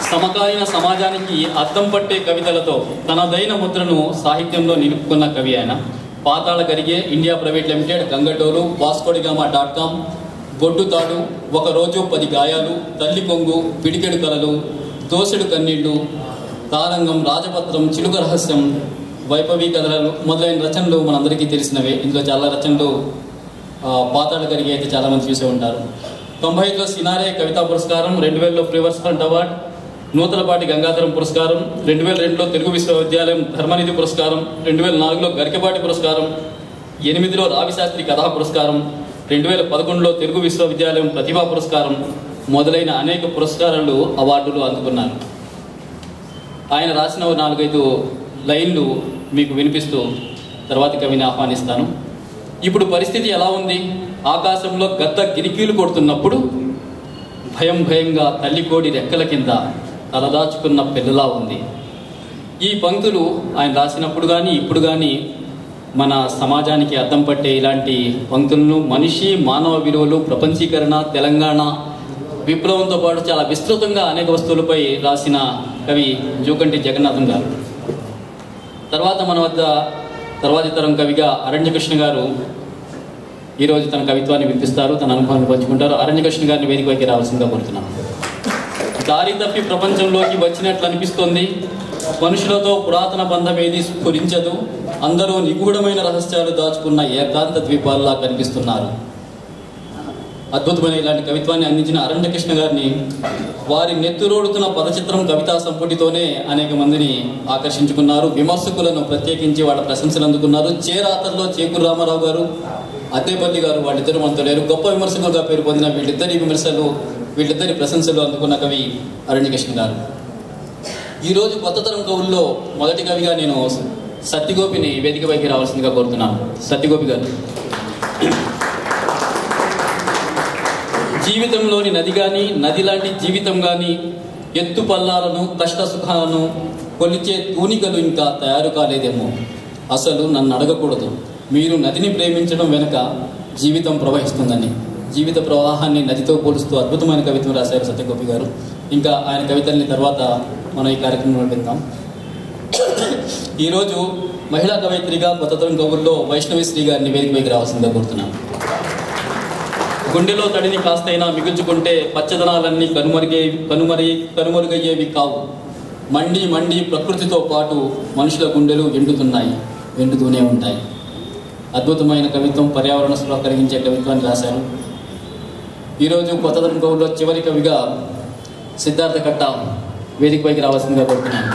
సమకాలీన సమాజానికి అద్దం పట్టే కవితలతో తనదైన ముద్రను సాహిత్యంలో నిలుపుకున్న కవి ఆయన పాతాళ గరిగే ఇండియా ప్రైవేట్ లిమిటెడ్ గంగటోలు వాస్కోడిగామా డాట్ కామ్ గొడ్డుతాడు ఒక రోజు పది గాయాలు తల్లి కొంగు పిడికెడు కలలు దోసెడు కన్నీళ్లు తారంగం రాజపత్రం చిలుక రహస్యం వైపవి కథలు మొదలైన రచనలు మనందరికీ తెలిసినవే ఇందులో చాలా రచనలు ఆ, పాతాళ గరిగే అయితే చాలా మంది చూసే ఉంటారు తొంభై ఐదులో సినారే కవితా పురస్కారం రెండు వేలలో free verse front award Nuthalapati Gangadharam పురస్కారం రెండు వేల రెండులో తెలుగు విశ్వవిద్యాలయం ధర్మనిధి పురస్కారం రెండు వేల నాలుగులో గరికపాటి పురస్కారం ఎనిమిదిలో రావిశాస్త్రి కథా పురస్కారం రెండు వేల పదకొండులో తెలుగు విశ్వవిద్యాలయం ప్రతిభా పురస్కారం మొదలైన అనేక పురస్కారాలు అవార్డులు అందుకున్నారు ఆయన రాసిన ఓ నాలుగైదు లైన్లు మీకు వినిపిస్తూ తర్వాతి కవిని ఆహ్వానిస్తాను ఇప్పుడు పరిస్థితి ఎలా ఉంది ఆకాశంలో గద్ద గిరికీలు కొడుతున్నప్పుడు భయం భయంగా తల్లి కోడి రెక్కల కింద తలదాచుకున్న పిల్లలా ఉంది ఈ పంక్తులు ఆయన రాసినప్పుడు కానీ ఇప్పుడు కానీ మన సమాజానికి అర్థం పట్టే ఇలాంటి పంక్తులను మనిషి మానవ విలువలు ప్రపంచీకరణ తెలంగాణ విప్లవంతో పాటు చాలా విస్తృతంగా అనేక వస్తువులపై రాసిన కవి జూకంటి జగన్నాథం గారు తర్వాత మన వద్ద తర్వాతి తరం కవిగా అరణ్యకృష్ణ గారు ఈరోజు తన కవిత్వాన్ని వినిపిస్తారు తన అనుభవాన్ని పంచుకుంటారు అరణ్యకృష్ణ గారిని వేదికపైకి రావాల్సిందిగా కోరుతున్నాను దారి తప్పి ప్రపంచంలోకి వచ్చినట్లు అనిపిస్తోంది మనుషులతో పురాతన బంధం ఏది స్ఫురించదు అందరూ నిగూఢమైన రహస్యాలు దాచుకున్న ఏకాంత ద్వీపాల్లా కనిపిస్తున్నారు అద్భుతమైన ఇలాంటి కవిత్వాన్ని అందించిన అరణ్యకృష్ణ గారిని వారి నెత్తురోడుతున్న పదచిత్రం కవితా సంపుటితోనే అనేక మందిని ఆకర్షించుకున్నారు విమర్శకులను ప్రత్యేకించి వాళ్ళ ప్రశంసలు అందుకున్నారు చేరాతల్లో చేకూరు రామారావు గారు అద్దేపల్లి గారు వాళ్ళిద్దరు మనతో లేరు గొప్ప విమర్శకులుగా పేరు పొందిన వీళ్ళిద్దరి విమర్శలు వీళ్ళిద్దరి ప్రశంసలు అందుకున్న కవి అరణ్యకృష్ణ గారు ఈరోజు కొత్త తరం కవుల్లో మొదటి కవిగా నేను సత్యగోపిని వేదికపైకి రావాల్సిందిగా కోరుతున్నాను సత్యగోపి గారు జీవితంలోని నది కానీ నది లాంటి జీవితం కానీ ఎత్తు పల్లాలను కష్ట సుఖాలను కొలిచే తూనికలు ఇంకా తయారు కాలేదేమో అసలు నన్ను అడగకూడదు మీరు నదిని ప్రేమించడం వెనుక జీవితం ప్రవహిస్తుందని జీవిత ప్రవాహాన్ని నదితో పోలుస్తూ అద్భుతమైన కవిత్వం రాశారు సత్యగోపి గారు ఇంకా ఆయన కవితల్ని తర్వాత మనం ఈ కార్యక్రమంలో విందాం ఈరోజు మహిళా కవయిత్రిగా కొత్త తరం కవుల్లో వైష్ణవి శ్రీ గారిని వేదికపైకి రావాల్సిందిగా కోరుతున్నాను గుండెలో తడిని కాస్తైనా మిగుల్చుకుంటే పచ్చదనాలన్నీ కనుమరుగే కనుమరి కనుమరుగయ్యేవి కావు మండి మండి ప్రకృతితో పాటు మనుషుల గుండెలు ఎండుతున్నాయి ఎండుతూనే ఉంటాయి అద్భుతమైన కవిత్వం పర్యావరణ స్పృహ కలిగించే కవిత్వాన్ని రాశారు ఈరోజు కొత్త తరం కవుల్లో చివరి కవిగా సిద్ధార్థ కట్ట వేదికపైకి రావాల్సిందిగా కోరుతున్నాను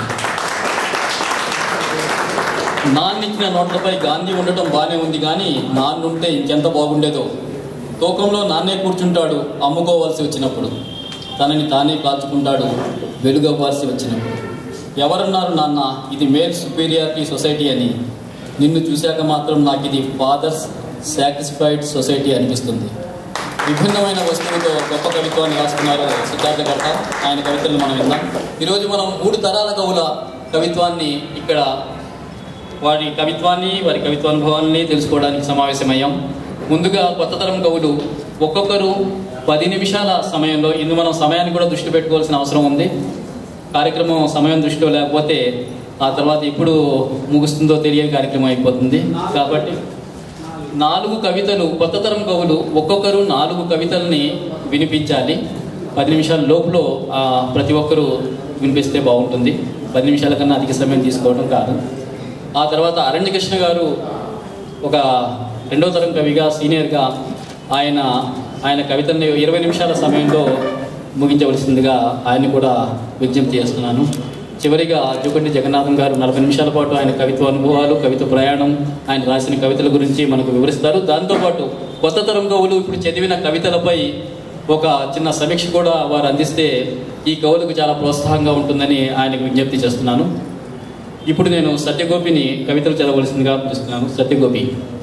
నాన్నిచ్చిన నోట్లపై గాంధీ ఉండటం బాగానే ఉంది కానీ నాన్నుంటే ఇంకెంత బాగుండేదో తూకంలో నాన్నే కూర్చుంటాడు అమ్ముకోవాల్సి వచ్చినప్పుడు తనని తానే కాచుకుంటాడు వెలుగవ్వాల్సి వచ్చినప్పుడు ఎవరన్నారు నాన్న ఇది మేల్ సుపీరియారిటీ సొసైటీ అని నిన్ను చూశాక మాత్రం నాకు ఇది ఫాదర్స్ సాటిస్ఫైడ్ సొసైటీ అనిపిస్తుంది విభిన్నమైన వస్తువులతో గొప్ప కవిత్వాన్ని రాస్తున్నారు సిద్ధార్థ కట్ట ఆయన కవితలను మనం విందాం ఈరోజు మనం మూడు తరాల కవుల కవిత్వాన్ని ఇక్కడ వారి కవిత్వాన్ని వారి కవిత్వానుభవాన్ని తెలుసుకోవడానికి సమావేశమయ్యాం ముందుగా కొత్త తరం కవులు ఒక్కొక్కరు పది నిమిషాల సమయంలో ఇందు మనం సమయాన్ని కూడా దృష్టి పెట్టుకోవాల్సిన అవసరం ఉంది కార్యక్రమం సమయం దృష్టిలో లేకపోతే ఆ తర్వాత ఎప్పుడు ముగుస్తుందో తెలియని కార్యక్రమం అయిపోతుంది కాబట్టి నాలుగు కవితలు కొత్త తరం కవులు ఒక్కొక్కరు నాలుగు కవితల్ని వినిపించాలి పది నిమిషాల లోపల ఆ, ప్రతి ఒక్కరూ వినిపిస్తే బాగుంటుంది పది నిమిషాల కన్నా అధిక సమయం తీసుకోవడం కాదు ఆ తర్వాత అరణ్యకృష్ణ గారు ఒక రెండో తరం కవిగా సీనియర్గా ఆయన ఆయన కవితల్ని ఇరవై నిమిషాల సమయంలో ముగించవలసిందిగా ఆయన కూడా విజ్ఞప్తి చేస్తున్నాను చివరిగా జుకంటి జగన్నాథం గారు నలభై నిమిషాల పాటు ఆయన కవిత్వ అనుభవాలు కవిత ప్రయాణం ఆయన రాసిన కవితల గురించి మనకు వివరిస్తారు దాంతోపాటు కొత్త తరం కవులు ఇప్పుడు చదివిన కవితలపై ఒక చిన్న సమీక్ష కూడా వారు అందిస్తే ఈ కవులకు చాలా ప్రోత్సాహంగా ఉంటుందని ఆయనకు విజ్ఞప్తి చేస్తున్నాను ఇప్పుడు నేను సత్యగోపిని కవితలు చదవలసిందిగా పిలుస్తున్నాను సత్యగోపి